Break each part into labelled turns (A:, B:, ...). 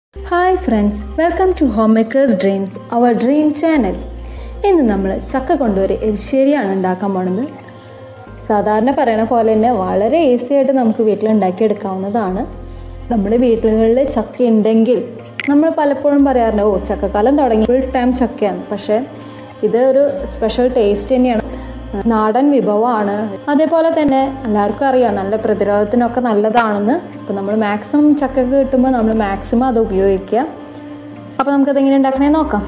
A: hi friends welcome to home makers dreams our dream channel ഇന്ന് നമ്മൾ ചക്ക കൊണ്ടൊരു എരിശ്ശേരിയാണ് ഉണ്ടാക്കാൻ പോണത് സാധാരണ പറയണ പോലെ തന്നെ വളരെ ഈസി ആയിട്ട് നമുക്ക് വീട്ടിൽ ഉണ്ടാക്കിയെടുക്കാവുന്നതാണ് നമ്മുടെ വീടുകളിൽ ചക്ക ഉണ്ടെങ്കിൽ നമ്മൾ പലപ്പോഴും പറയാറുണ്ട് ഓ ചക്കക്കാലം തുടങ്ങി ഫുൾ ടൈം ചക്കയാണ് പക്ഷേ ഇത് ഒരു സ്പെഷ്യൽ ടേസ്റ്റ് തന്നെയാണ് നാടൻ വിഭവമാണ് അതേപോലെ തന്നെ എല്ലാവർക്കും അറിയാം നല്ല പ്രതിരോധത്തിനൊക്കെ നല്ലതാണെന്ന് അപ്പോൾ നമ്മൾ മാക്സിമം ചക്കൊക്കെ കിട്ടുമ്പോൾ നമ്മൾ മാക്സിമം അത് ഉപയോഗിക്കുക അപ്പോൾ നമുക്കതെങ്ങനെ ഉണ്ടാക്കണേ നോക്കാം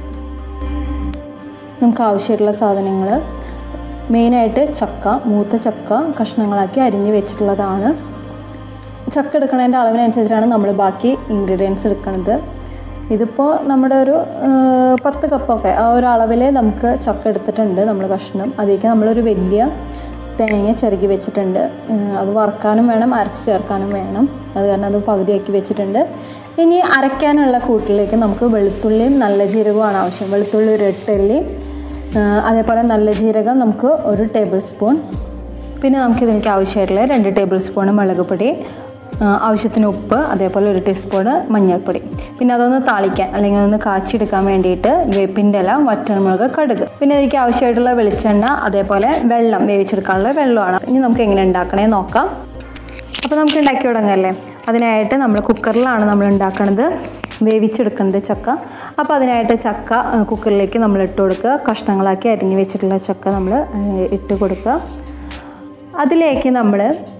A: നമുക്ക് ആവശ്യമായിട്ടുള്ള സാധനങ്ങൾ മെയിനായിട്ട് ചക്ക മൂത്ത ചക്ക കഷ്ണങ്ങളാക്കി അരിഞ്ഞ് വെച്ചിട്ടുള്ളതാണ് ചക്ക എടുക്കുന്നതിൻ്റെ അളവിനനുസരിച്ചാണ് നമ്മൾ ബാക്കി ഇൻഗ്രീഡിയൻസ് എടുക്കുന്നത് ഇതിപ്പോൾ നമ്മുടെ ഒരു പത്ത് കപ്പൊക്കെ ആ ഒരു അളവിൽ നമുക്ക് ചക്ക എടുത്തിട്ടുണ്ട് നമ്മൾ കഷ്ണം അതിലേക്ക് നമ്മളൊരു വലിയ തേങ്ങ ചിരകി വെച്ചിട്ടുണ്ട് അത് വറുക്കാനും വേണം അരച്ച് ചേർക്കാനും വേണം അത് കാരണം അത് പകുതിയാക്കി വെച്ചിട്ടുണ്ട് ഇനി അരയ്ക്കാനുള്ള കൂട്ടിലേക്ക് നമുക്ക് വെളുത്തുള്ളിയും നല്ല ജീരകവുമാണ് ആവശ്യം വെളുത്തുള്ളി ഒരു എട്ടല്ലി അതേപോലെ നല്ല ജീരകം നമുക്ക് ഒരു ടേബിൾ സ്പൂൺ പിന്നെ നമുക്ക് ഇതിലേക്ക് ആവശ്യമായിട്ടുള്ള രണ്ട് ടേബിൾ സ്പൂൺ മുളക് പൊടി ആവശ്യത്തിന് ഉപ്പ് അതേപോലെ ഒരു ടീസ്പൂൺ മഞ്ഞൾപ്പൊടി പിന്നെ അതൊന്ന് താളിക്കാൻ അല്ലെങ്കിൽ ഒന്ന് കാച്ചിയെടുക്കാൻ വേണ്ടിയിട്ട് വേപ്പിൻ്റെ ഇല വറ്റൽമുളക് കടുക് പിന്നെ അതിലേക്ക് ആവശ്യമായിട്ടുള്ള വെളിച്ചെണ്ണ അതേപോലെ വെള്ളം വേവിച്ചെടുക്കാനുള്ള വെള്ളമാണ് ഇനി നമുക്ക് എങ്ങനെ ഉണ്ടാക്കണേ നോക്കാം അപ്പോൾ നമുക്ക് ഉണ്ടാക്കി തുടങ്ങല്ലേ അതിനായിട്ട് നമ്മൾ കുക്കറിലാണ് നമ്മൾ ഉണ്ടാക്കുന്നത് വേവിച്ചെടുക്കുന്നത് ചക്ക അപ്പോൾ അതിനായിട്ട് ചക്ക കുക്കറിലേക്ക് നമ്മൾ ഇട്ട് കൊടുക്കുക കഷ്ണങ്ങളാക്കി അരിഞ്ഞ് വെച്ചിട്ടുള്ള ചക്ക നമ്മൾ ഇട്ട് കൊടുക്കുക അതിലേക്ക് നമ്മൾ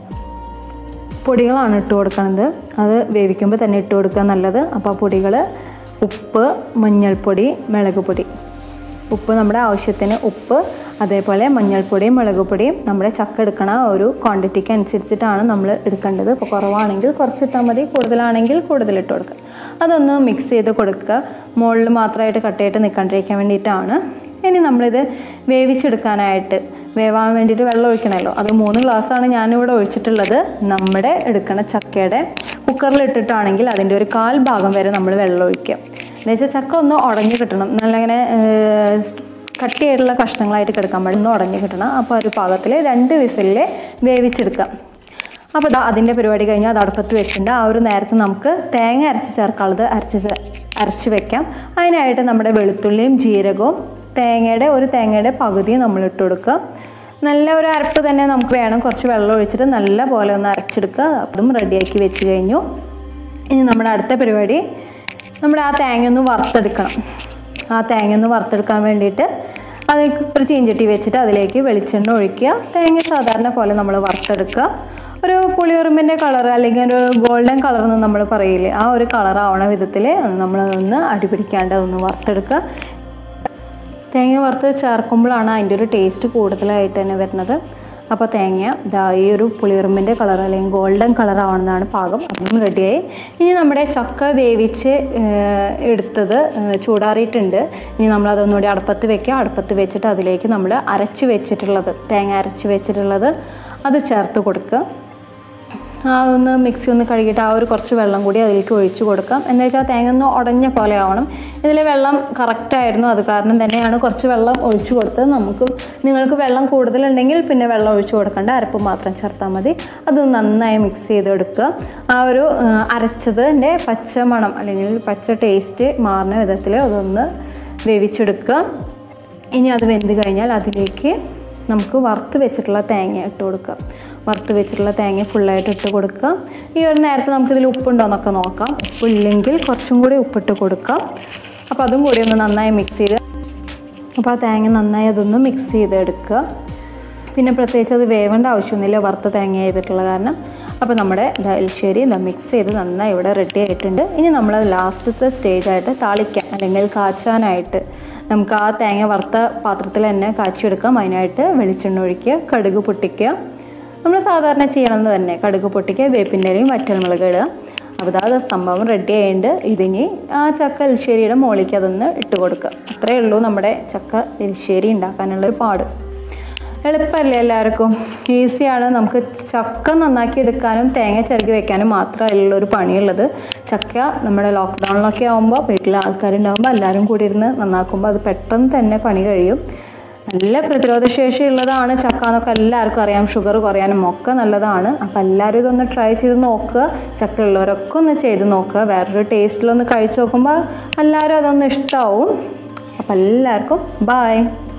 A: പൊടികളാണ് ഇട്ട് കൊടുക്കുന്നത് അത് വേവിക്കുമ്പോൾ തന്നെ ഇട്ട് കൊടുക്കുക നല്ലത് അപ്പോൾ ആ പൊടികൾ ഉപ്പ് മഞ്ഞൾപ്പൊടി മുളക് പൊടി ഉപ്പ് നമ്മുടെ ആവശ്യത്തിന് ഉപ്പ് അതേപോലെ മഞ്ഞൾപ്പൊടിയും മുളക് പൊടിയും നമ്മുടെ ചക്ക എടുക്കണ ഒരു ക്വാണ്ടിറ്റിക്ക് അനുസരിച്ചിട്ടാണ് നമ്മൾ എടുക്കേണ്ടത് ഇപ്പോൾ കുറവാണെങ്കിൽ കുറച്ചിട്ടാൽ മതി കൂടുതലാണെങ്കിൽ കൂടുതൽ ഇട്ട് കൊടുക്കുക അതൊന്ന് മിക്സ് ചെയ്ത് കൊടുക്കുക മുകളിൽ മാത്രമായിട്ട് കട്ടയായിട്ട് നിൽക്കാണ്ടിരിക്കാൻ വേണ്ടിയിട്ടാണ് ഇനി നമ്മളിത് വേവിച്ചെടുക്കാനായിട്ട് വേവാൻ വേണ്ടിയിട്ട് വെള്ളം ഒഴിക്കണമല്ലോ അത് മൂന്ന് ഗ്ലാസ്സാണ് ഞാനിവിടെ ഒഴിച്ചിട്ടുള്ളത് നമ്മുടെ എടുക്കണ ചക്കയുടെ കുക്കറിൽ ഇട്ടിട്ടാണെങ്കിൽ അതിൻ്റെ ഒരു കാൽ ഭാഗം വരെ നമ്മൾ വെള്ളം ഒഴിക്കുക എന്ന് വെച്ചാൽ ചക്ക ഒന്ന് ഉടഞ്ഞു കിട്ടണം നല്ല ഇങ്ങനെ കട്ടിയായിട്ടുള്ള കഷ്ണങ്ങളായിട്ട് കിടക്കാൻ പാടില്ല ഒന്ന് ഉടഞ്ഞു കിട്ടണം അപ്പോൾ ഒരു പാകത്തിൽ രണ്ട് വിസിലിൽ വേവിച്ചെടുക്കാം അപ്പോൾ ഇതാ അതിൻ്റെ പരിപാടി കഴിഞ്ഞാൽ അത് അടുപ്പത്ത് വെച്ചിട്ടുണ്ട് ആ ഒരു നേരത്ത് നമുക്ക് തേങ്ങ അരച്ച് ചേർക്കാനുള്ളത് അരച്ച് അരച്ച് വെക്കാം അതിനായിട്ട് നമ്മുടെ വെളുത്തുള്ളിയും ജീരകവും തേങ്ങയുടെ ഒരു തേങ്ങയുടെ പകുതി നമ്മൾ ഇട്ട് കൊടുക്കുക നല്ല ഒരു അരപ്പ് തന്നെ നമുക്ക് വേണം കുറച്ച് വെള്ളം ഒഴിച്ചിട്ട് നല്ല പോലെ ഒന്ന് അരച്ചെടുക്കുക അതും റെഡിയാക്കി വെച്ച് കഴിഞ്ഞു ഇനി നമ്മുടെ അടുത്ത പരിപാടി നമ്മുടെ ആ തേങ്ങ ഒന്ന് വറുത്തെടുക്കണം ആ തേങ്ങ ഒന്ന് വറുത്തെടുക്കാൻ വേണ്ടിയിട്ട് അത് ഒരു ചീഞ്ചട്ടി വെച്ചിട്ട് അതിലേക്ക് വെളിച്ചെണ്ണ ഒഴിക്കുക തേങ്ങ സാധാരണ പോലെ നമ്മൾ വറുത്തെടുക്കുക ഒരു പുളിയുറുമ്പിൻ്റെ കളർ അല്ലെങ്കിൽ ഒരു ഗോൾഡൻ കളർ എന്ന് നമ്മൾ പറയില്ലേ ആ ഒരു കളർ ആവണ വിധത്തിൽ നമ്മളതൊന്ന് അടിപിടിക്കാണ്ട് ഒന്ന് വറുത്തെടുക്കുക തേങ്ങ വറുത്ത് ചേർക്കുമ്പോഴാണ് അതിൻ്റെ ഒരു ടേസ്റ്റ് കൂടുതലായിട്ട് തന്നെ വരുന്നത് അപ്പോൾ തേങ്ങ ഇതാ ഈ ഒരു പുളിയുറുമ്പിൻ്റെ കളർ അല്ലെങ്കിൽ ഗോൾഡൻ കളർ ആവണമെന്നാണ് പാകം അതും റെഡിയായി ഇനി നമ്മുടെ ചക്ക വേവിച്ച് എടുത്തത് ചൂടാറിയിട്ടുണ്ട് ഇനി നമ്മളതൊന്നുകൂടി അടുപ്പത്ത് വെക്കുക അടുപ്പത്ത് വെച്ചിട്ട് അതിലേക്ക് നമ്മൾ അരച്ച് വെച്ചിട്ടുള്ളത് തേങ്ങ അരച്ച് വെച്ചിട്ടുള്ളത് അത് ചേർത്ത് കൊടുക്കുക ആ ഒന്ന് മിക്സി ഒന്ന് കഴുകിയിട്ട് ആ ഒരു കുറച്ച് വെള്ളം കൂടി അതിലേക്ക് ഒഴിച്ചു കൊടുക്കാം എന്ന് വെച്ചാൽ തേങ്ങ ഒന്ന് ഉടഞ്ഞ പോലെ ആവണം ഇതിൽ വെള്ളം കറക്റ്റായിരുന്നു അത് കാരണം തന്നെയാണ് കുറച്ച് വെള്ളം ഒഴിച്ചു കൊടുത്തത് നമുക്ക് നിങ്ങൾക്ക് വെള്ളം കൂടുതലുണ്ടെങ്കിൽ പിന്നെ വെള്ളം ഒഴിച്ചു കൊടുക്കേണ്ട അരപ്പ് മാത്രം ചേർത്താൽ മതി അത് നന്നായി മിക്സ് ചെയ്തെടുക്കുക ആ ഒരു അരച്ചതിൻ്റെ പച്ച മണം അല്ലെങ്കിൽ പച്ച ടേസ്റ്റ് മാറുന്ന വിധത്തിൽ അതൊന്ന് വേവിച്ചെടുക്കുക ഇനി അത് വെന്ത് കഴിഞ്ഞാൽ അതിലേക്ക് നമുക്ക് വറുത്ത് വെച്ചിട്ടുള്ള തേങ്ങ ഇട്ട് കൊടുക്കുക വറുത്ത് വെച്ചിട്ടുള്ള തേങ്ങ ഫുള്ളായിട്ട് ഇട്ട് കൊടുക്കുക ഈ ഒരു നേരത്തെ നമുക്കിതിൽ ഉപ്പുണ്ടോ എന്നൊക്കെ നോക്കാം ഉപ്പില്ലെങ്കിൽ കുറച്ചും കൂടി ഉപ്പിട്ട് കൊടുക്കാം അപ്പോൾ അതും കൂടി ഒന്ന് നന്നായി മിക്സ് ചെയ്ത് അപ്പോൾ ആ തേങ്ങ നന്നായി അതൊന്ന് മിക്സ് ചെയ്തെടുക്കുക പിന്നെ പ്രത്യേകിച്ച് അത് വേവേണ്ട ആവശ്യമൊന്നുമില്ല വറുത്ത തേങ്ങ ചെയ്തിട്ടുള്ള കാരണം അപ്പോൾ നമ്മുടെ എൽശ്ശേരി എന്താ മിക്സ് ചെയ്ത് നന്നായി ഇവിടെ റെഡി ആയിട്ടുണ്ട് ഇനി നമ്മൾ ലാസ്റ്റത്തെ സ്റ്റേജായിട്ട് താളിക്കാൻ അല്ലെങ്കിൽ കാച്ചാനായിട്ട് നമുക്ക് ആ തേങ്ങ വറുത്ത പാത്രത്തിൽ തന്നെ കാച്ചിയെടുക്കാം അതിനായിട്ട് വെളിച്ചെണ്ണ ഒഴിക്കുക കടുക് പൊട്ടിക്കുക നമ്മൾ സാധാരണ ചെയ്യണമെന്ന് തന്നെ കടുക് പൊട്ടിക്കുക വേപ്പിൻ്റെ ഇലയും വറ്റൽമുളക് ഇടുക അപ്പോൾ അത് സംഭവം റെഡി ആയിട്ടുണ്ട് ഇതിനി ആ ചക്ക എലിശ്ശേരിയുടെ മുകളിലേക്ക് അതൊന്ന് ഇട്ട് കൊടുക്കുക അത്രയേ ഉള്ളൂ നമ്മുടെ ചക്ക എലിശ്ശേരി ഉണ്ടാക്കാനുള്ളൊരു പാട് എളുപ്പമല്ലേ എല്ലാവർക്കും ഈസിയാണ് നമുക്ക് ചക്ക നന്നാക്കി എടുക്കാനും തേങ്ങ ചിരകി വെക്കാനും മാത്രമല്ല ഒരു പണിയുള്ളത് ചക്ക നമ്മുടെ ലോക്ക്ഡൗണിലൊക്കെ ആകുമ്പോൾ വീട്ടിലെ ആൾക്കാരുണ്ടാകുമ്പോൾ എല്ലാവരും കൂടി ഇരുന്ന് നന്നാക്കുമ്പോൾ അത് പെട്ടെന്ന് തന്നെ പണി കഴിയും നല്ല പ്രതിരോധ ശേഷി ഉള്ളതാണ് ചക്ക എന്നൊക്കെ എല്ലാവർക്കും അറിയാം ഷുഗർ കുറയാനും ഒക്കെ നല്ലതാണ് അപ്പം എല്ലാവരും ഇതൊന്ന് ട്രൈ ചെയ്ത് നോക്കുക ചക്ക ഉള്ളവരൊക്കെ ഒന്ന് ചെയ്ത് നോക്കുക വേറൊരു ടേസ്റ്റിലൊന്ന് കഴിച്ച് നോക്കുമ്പോൾ എല്ലാവരും അതൊന്ന് ഇഷ്ടമാവും അപ്പം എല്ലാവർക്കും ബായ്